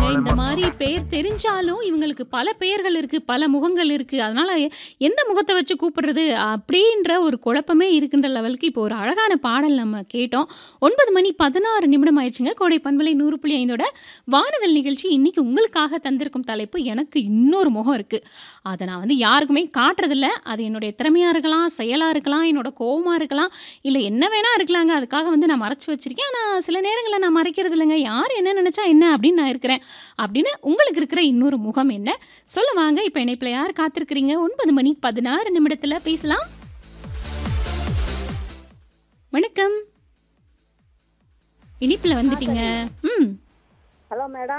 இந்த மாதிரி பெயர் தெரிஞ்சாலும் இவங்களுக்கு பல பெயர்கள் இருக்கு, பல முகங்கள் இருக்கு. அதனால எ எந்த முகத்த வச்சு கூப்பிடுறது? அப்படின்ற ஒரு குழப்பமே இருக்கின்ற லெவலுக்கு இப்போ ஒரு அழகான பாடல் நம்ம கேட்டோம். 9 மணி 16 நிமிடம் ஆயிடுச்சுங்க. கோடை பண்பலை 100.5ஓட வானவில் நிகழ்ச்சி இன்னைக்கு உங்களுக்காக தந்திருக்கும் தலைப்பு எனக்கு இன்னொரு முகம் இருக்கு. அத நான் வந்து யாருக்குமே காட்டுறதில்ல. அது என்னுடைய திறமையா இருக்கலாம், செயலா இருக்கலாம், என்னோட கோவமா இருக்கலாம், இல்ல என்ன வேணா இருக்கலாங்க. அதுக்காக வந்து நான் மறைச்சு வச்சிருக்கேன். ஆனா சில நேரங்கள்ல நான் மறைக்கிறது இல்லங்க. யார் என்ன நினைச்சா என்ன அப்படின்னு நான் இருக்கிறேன். அப்படின்னு உங்களுக்கு இருக்கிற இன்னொரு முகம் என்ன? சொல்ல வாங்க. இப்ப இணைப்பில யார் காத்திருக்கிறீங்க? 9 மணி 16 நிமிடத்துல பேசலாம். வணக்கம். இணைப்பில ஆ வந்துட்டீங்க. சரிங்க. ம். Hello madam.